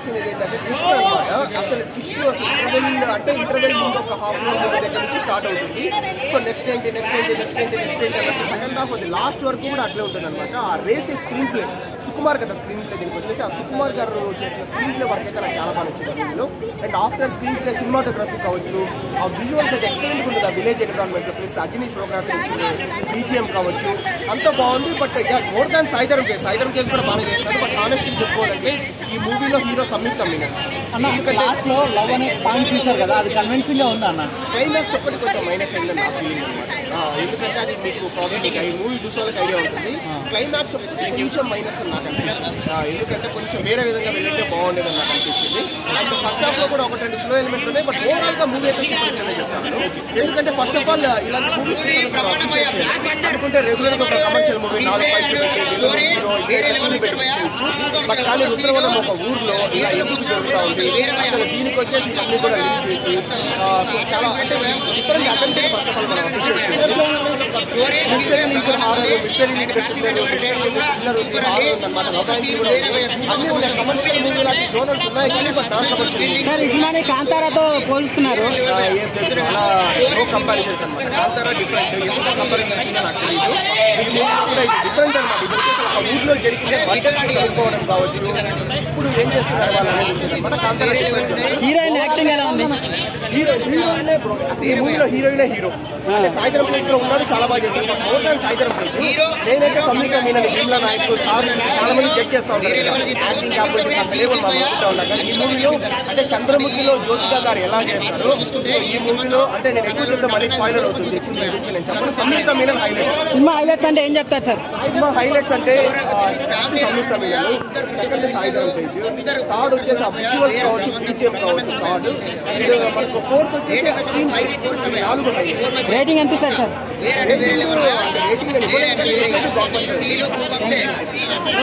నచ్చినది ఏంటంటే ట్విస్ట్ అనమాట అసలు ట్విస్ట్ అసలు ఇంటర్వెల్ అంటే ఇంటర్వెల్ ముందు ఒక హాఫ్ అన్ అవర్ దగ్గర నుంచి స్టార్ట్ అవుతుంది సో నెక్స్ట్ ఏంటి నెక్స్ట్ ఏంటి నెక్స్ట్ ఏంటి నెక్స్ట్ ఏంటి అన్నట్టు సెకండ్ హాఫ్ అది లాస్ట్ వరకు కూడా అట్లే ఉంటుంది అనమాట ఆ రేసే స్క్రీన్ ప్లే సుకుమార్ కదా స్క్రీన్ ప్లే దీనికి వచ్చేసి ఆ సుకుమార్ గారు చేసిన స్క్రీన్ ప్లే వర్క్ అయితే నాకు చాలా బాగా నచ్చింది మూవీలో and after screen play cinematography కావచ్చు ఆ విజువల్స్ అయితే ఎక్సలెంట్ ఉంటుంది ఆ విలేజ్ ఎన్విరాన్మెంట్ ప్లస్ అజనీ ఫోటోగ్రఫీ బీజిఎం కావచ్చు అంతా బాగుంది బట్ ఇక మోర్ దాన్ సాయిధరం కేసు సాయిధరం కేసు కూడా బాగా చేస్తాడు బట్ ఆనెస్ట్లీ చెప్పుకోవాలంటే ఈ మూవీలో హీరో సంయుక్త మీనన్ అన్న లాస్ట్ లో లవ్ అనే పాయింట్ చూసారు కదా అది కన్విన్సింగ్ గా ఉందా అన్న క్లైమాక్స్ ఒక్కటి కొంచెం మైనస్ అయిందని నా ఫీలింగ్ అనమాట ఎందుకంటే అది మీకు ప్రాబ్లం ఈ మూవీ చూసే వాళ్ళకి ఐడియా ఉంటుంది క్లైమాక్స్ ఒక్కటి కొంచెం మైనస్ అని నాకు అనిపించింది ఆ, ఎందుకంటే కొంచెం వేరే విధంగా వెళ్ళింటే బాగుండేదని నాకు అనిపించింది అండ్ ఫస్ట్ హాఫ్ లో కూడా ఒకటి రెండు స్లో ఎలిమెంట్ ఉన్నాయి బట్ ఓవరాల్ గా మూవీ అయితే సూపర్ హిట్ అనే చెప్తాను ఎందుకంటే ఫస్ట్ ఆఫ్ ఆల్ ఇలాంటి మూవీస్ అనుకుంటే రెగ్యులర్ గా ఒక కమర్షియల్ మూవీ నాలుగు ఫైట్లు పెట్టి విలన్, హీరో ఇదే పెట్టి తీసేయచ్చు బట్ కానీ రుద్రవనం ఒక ఊర్లో ఇలా ఎందుకు జరుగుతూ ఉంది అసలు దీనికి వచ్చేసి అన్ని కూడా లీడ్ చేసి ఆ, సో చాలా అంటే different attempt first of all మనం అప్రిషియేట్ చేయాలి mystery link horror mystery link thriller mystery link thriller ఉంది హారర్ ఉందన్నమాట రొమాన్స్ కూడా ఉంది. అన్ని ఉన్నాయి కమర్షియల్ మూవీ లాంటి జోనర్స్ ఉన్నాయి కానీ బట్ నాన్ కమర్షియల్ సార్ ఈ సినిమాని కాంతారాతో పోలుస్తున్నారు ఏం లేదు చాలా నో కంపారిజన్స్ అనమాట కాంతారా డిఫరెంట్ ఎందుకు కంపారిజన్ వచ్చిందో నాకు తెలియదు ఇది మూవీ కూడా ఇది డిఫరెంట్ అనమాట ఇది వచ్చేసి ఒక ఊర్లో జరిగితే వంటలు చదువుకోవడం కావచ్చు ఇప్పుడు ఏం చేస్తున్నారు వాళ్ళు అనేది అనమాట కాంతారా డిఫరెంట్ హీరోయిన్ యాక్టింగ్ ఎలా ఉంది హీరో హీరోయినే బ్రో అసలు ఈ మూవీలో హీరోయినే హీరో అంటే సాయంత్రం ప్లేస్ లో ఉన్నాడు చాలా బాగా చేశాడు బట్ మోర్ దాన్ సాయంత్రం ప్లేస్ నేనైతే సంయుక్త మీనని భీమ్లా నాయక్ సార్ చాలా మంది చెక్ చేస్తా ఉంటారు యాక్టింగ్ కాబట్టి అంత లేవు మనం అనుకుంటా ఉంటాం కానీ ఈ మూవీలో అంటే చంద్రముఖిలో జ్యోతిక గారు ఎలా చేస్తారో సో ఈ మూవీలో అంటే నేను ఎక్కువ చెప్తే మరీ స్పాయిలర్ అవుతుంది ఎక్కువ దీని గురించి నేను చెప్పను సంయుక్త మీనన్ హైలైట్ సినిమా హైలైట్స్ అంటే ఏం చెప్తారు సార్ సినిమా హైలైట్స్ అంటే first Samyuktha Menon second Sai Dharam Tej third వచ్చేసి ఆ విజువల్స్ కావచ్చు బీజిఎం కావచ్చు థర్డ్ అండ్ మనకు ఫోర్త్ వచ్చేసి స్క్రీన్ నాలుగు హైలైట్ రేటింగ్ ఎంత ఇస్తారు sir rating rating block buster